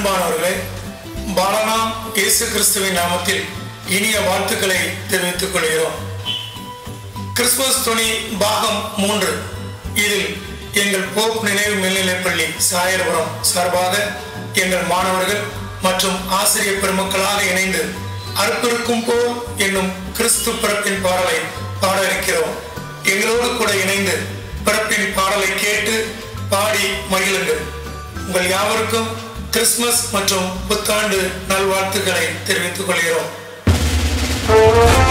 அன்பானவர்களே பாலனாம் இயேசு கிறிஸ்துவின் நாமத்தில் இனிய வாழ்த்துக்களை தெரிவித்துக் கொள்கிறோம் கிறிஸ்துமஸ் துணி பாகம் மூன்று இதில் எங்கள் போப் நினைவு மேல்நிலைப்பள்ளி சாயர்புரம் சார்பாக எங்கள் மாணவர்கள் மற்றும் ஆசிரியர் பெருமக்களாக இணைந்து அர்ப்பருக்கும் போல் என்னும் கிறிஸ்து பிறப்பின் பாடலை பாட இருக்கிறோம் எங்களோடு கூட இணைந்து பிறப்பின் பாடலை கேட்டு பாடி மகிழுங்கள் உங்கள் யாவருக்கும் கிறிஸ்துமஸ் மற்றும் புத்தாண்டு நல்வாழ்த்துக்களை தெரிவித்துக் கொள்கிறோம்